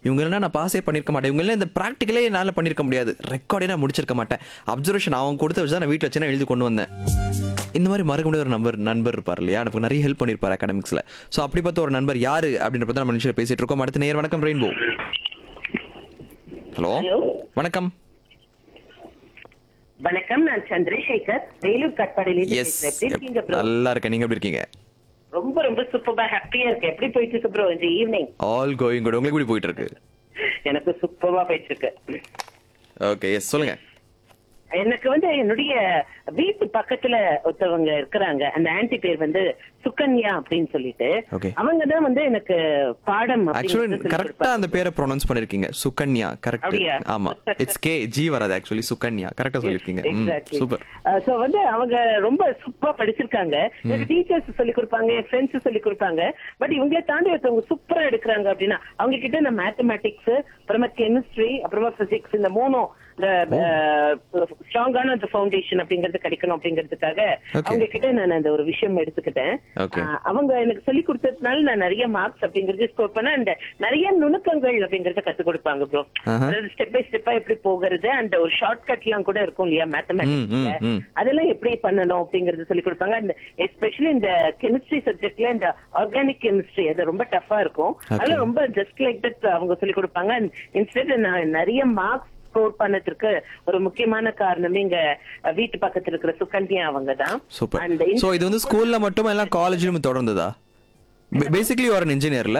இவங்க எல்லாம் நான் பாஸே பண்ணிருக்க மாட்டேன் இவங்க எல்லாம் இந்த ப்ராக்டிக்கலே என்னால பண்ணிருக்க முடியாது ரெக்கார்டே நான் முடிச்சிருக்க மாட்டேன் அப்சர்வேஷன் அவங்க கொடுத்த வச்சு தான் நான் வீட்டில் வச்சு நான் எழுதி கொண்டு வந்தேன் இந்த மாதிரி மறக்க முடியாத ஒரு நம்பர் நண்பர் இருப்பார் இல்லையா எனக்கு நிறைய ஹெல்ப் பண்ணிருப்பார் அகாடமிக்ஸ்ல ஸோ அப்படி பார்த்த ஒரு நண்பர் யாரு அப்படின்ற பத்தி நம்ம நிமிஷம் பேசிட்டு இருக்கோம் அடுத்த நேர் வணக்கம் ரெயின்போ ஹலோ ஹலோ வணக்கம் வணக்கம் நான் சந்திரசேகர் வேலூர் கட்பாடியில எஸ் எப்படி இருக்கீங்க ப்ரோ நல்லா இருக்கேன் நீங்க எப்படி இருக்கீங்க ரொம்ப ரொம்ப சூப்பரா ஹாப்பியா இருக்கு எப்படி போயிட்டு இருக்கு ப்ரோ இந்த ஈவினிங் ஆல் கோயிங் குட் உங்களுக்கு எப்படி போயிட்டு இருக்கு எனக்கு சூப்பரா போயிட்டு இருக்கு ஓகே எஸ் சொல்லுங்க எனக்கு வந்து என்னுடைய வீட்டு பக்கத்துல ஒருத்தவங்க இருக்கிறாங்க அந்த ஆன்டி பேர் வந்து சுகன்யா அப்படின்னு சொல்லிட்டு Okay. அவங்க தான் வந்து எனக்கு பாடம் ஆக்சுவலி அப்படிங்கறது சொல்லிக் கரெக்டா கொடுப்பாங்க. அந்த பேரை ப்ரொனவுன்ஸ் பண்ணிருக்கீங்க சுகன்யா கரெக்ட் அப்படியா? ஆமா இட்ஸ் கே ஜி வராது ஆக்சுவலி சுகன்யா கரெக்டா சொல்லிருக்கீங்க Exactly. சூப்பர் Uh, so வந்து அவங்க ரொம்ப சூப்பரா படிச்சிருக்காங்க எனக்கு டீச்சர்ஸ் சொல்லி கொடுப்பாங்க என் ஃப்ரெண்ட்ஸ் சொல்லி கொடுப்பாங்க பட் இவங்கள தாண்டி ஒருத்தவங்க சூப்பரா எடுக்கிறாங்க அப்படின்னா அவங்க கிட்ட இந்த மேத்தமேட்டிக்ஸ் அப்புறமா கெமிஸ்ட்ரி அப்புறமா பிசிக்ஸ் இந்த மூணும் இந்த ஸ்ட்ராங்கான அந்த ஃபவுண்டேஷன் அப்படிங்கிறது கிடைக்கணும் அப்படிங்கிறதுக்காக Okay. அவங்க கிட்ட நான் அந்த ஒரு விஷயம் எடுத்துக்கிட்டேன் Okay. Uh, அவங்க எனக்கு சொல்லி கொடுத்ததுனால நான் நிறைய மார்க்ஸ் அப்படிங்கறது ஸ்கோர் பண்ண அந்த நிறைய நுணுக்கங்கள் அப்படிங்கறத கத்து கொடுப்பாங்க ப்ரோ Uh-huh. அதாவது ஸ்டெப் பை ஸ்டெப்பா எப்படி போகிறது அந்த ஒரு ஷார்ட் கட் எல்லாம் கூட இருக்கும் இல்லையா ம், ம், மேத்தமேட்டிக்ஸ்ல ம். அதெல்லாம் எப்படி பண்ணணும் அப்படிங்கறது சொல்லி கொடுப்பாங்க அந்த எஸ்பெஷலி இந்த கெமிஸ்ட்ரி சப்ஜெக்ட்ல இந்த ஆர்கானிக் கெமிஸ்ட்ரி அது ரொம்ப டஃபா இருக்கும் Okay. அதெல்லாம் ரொம்ப ஜஸ்ட் லைக் தட் அவங்க சொல்லி கொடுப்பாங்க இன்ஸ்டெட் நான் நிறைய மார்க்ஸ் ஸ்கோர் பண்ணதுக்கு ஒரு முக்கியமான காரணமே இங்க அஹ், வீட்டு பக்கத்துல இருக்கிற சுகன்யா அவங்க தான் சூப்பர் சோ இது வந்து ஸ்கூல்ல மட்டும் எல்லாம் காலேஜ்லயும் தொடர்ந்ததா பேசிக்கலி ஒரு இன்ஜினியர்ல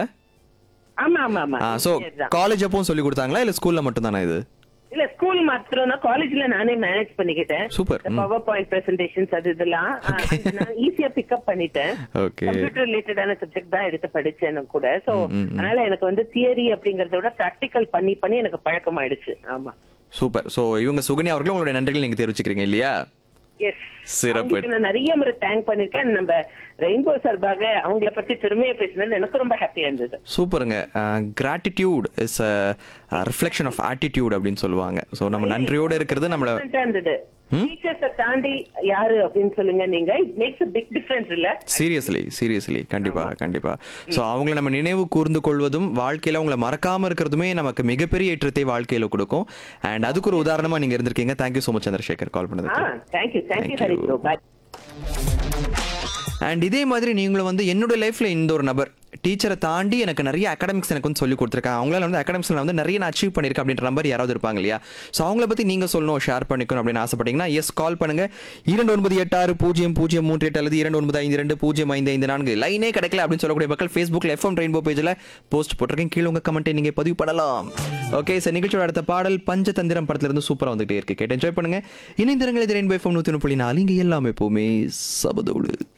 ஆமா ஆமா ஆமா சோ engineer தான். காலேஜ் அப்பவும் சொல்லி கொடுத்தாங்களா இல்ல ஸ்கூல்ல மட்டும் தானா இது இல்ல ஸ்கூல் மாத்திரம் தான் காலேஜ்ல நானே மேனேஜ் பண்ணிக்கிட்டேன் Super. ம். பவர் பாயிண்ட் பிரசன்டேஷன்ஸ் அது இதெல்லாம் Okay. ஆஹ், நான் ஈஸியா பிக்கப் பண்ணிட்டேன் Okay. கம்ப்யூட்டர் ரிலேட்டடான சப்ஜெக்ட் தான் எடுத்து படிச்சேன் கூட சோ ம், ம், ம். அதனால எனக்கு வந்து தியரி அப்படிங்கறத விட பிராக்டிக்கல் பண்ணி பண்ணி எனக்கு பழக்கமாயிடுச்சு ஆமா சூப்பர் சோ இவங்க சுகன்யா அவர்களும் உங்களுடைய நன்றிகள் நீங்க தெரிவிச்சுக்கிறீங்க இல்லையா எஸ் சிறப்பு. நான் நிறைய முறை தேங்க் பண்ணிருக்கேன் நம்ம ரெயின்போ சார்பாக அவங்கள பத்தி பெருமையா பேசினது எனக்கு ரொம்ப ஹாப்பியா இருந்தது சூப்பருங்க gratitude is reflection of attitude அப்படின்னு சொல்லுவாங்க ஸோ நம்ம நன்றியோட இருக்கிறது நம்மள Different ஆ இருந்தது டீச்சர்ஸ தாண்டி யாரு அப்படின்னு சொல்லுங்க நீங்க it makes a big difference இல்ல சீரியஸ்லி சீரியஸ்லி கண்டிப்பா கண்டிப்பா ஸோ அவங்கள நம்ம நினைவு கூர்ந்து கொள்வதும் வாழ்க்கையில அவங்கள மறக்காம இருக்கிறதுமே நமக்கு மிகப்பெரிய ஏற்றத்தை வாழ்க்கையில கொடுக்கும் அண்ட் அதுக்கு ஒரு உதாரணமா நீங்க இருந்திருக்கீங்க thank you so much Chandrasekhar call ஆ பண்ணதுக்கு thank you thank you Thank Hari you. Bro bye and இதே மாதிரி நீங்களும் வந்து என்னோட லைஃப்ல இந்த ஒரு நபர் டீச்சரை தாண்டி எனக்கு நிறைய அகாடமிக்ஸ் எனக்கு வந்து சொல்லி கொடுத்துருக்காங்க அவங்களால வந்து அகாடமிக்ஸ்ல வந்து நிறைய நான் அச்சீவ் பண்ணியிருக்கேன் அப்படின்ற நம்பர் யாராவது இருப்பாங்க இல்லையா ஸோ அவங்கள பத்தி நீங்க சொல்லணும் ஷேர் பண்ணிக்கணும் அப்படின்னு ஆசைப்பட்டீங்கன்னா எஸ் கால் பண்ணுங்க இரண்டு ஒன்பது எட்டு ஆறு பூஜ்ஜியம் பூஜ்ஜியம் மூன்று எட்டு அல்லது இரண்டு ஒன்பது ஐந்து ரெண்டு பூஜ்ஜியம் ஐந்து ஐந்து நான்கு லைனே கிடைக்கல அப்படின்னு சொல்லக்கூடிய மக்கள் ஃபேஸ்புக்ல எஃப்எம் ரெயின்போ பேஜ்ல போஸ்ட் போட்டிருக்கேன் கீழே உங்க கமெண்ட்டை நீங்க பதிவு பண்ணலாம் ஓகே சார் நிகழ்ச்சியோட அடுத்த பாடல் பஞ்சதந்திரம் படத்துல இருந்து சூப்பரா வந்துகிட்டே இருக்கு கேட்டு என்ஜாய் பண்ணுங்க இணைந்திரங்கள் இது ரெயின்போ எஃப்எம் நூத்தி புள்ளி நாலு இங்க எல்லாமே எப்பவுமே சபதோடு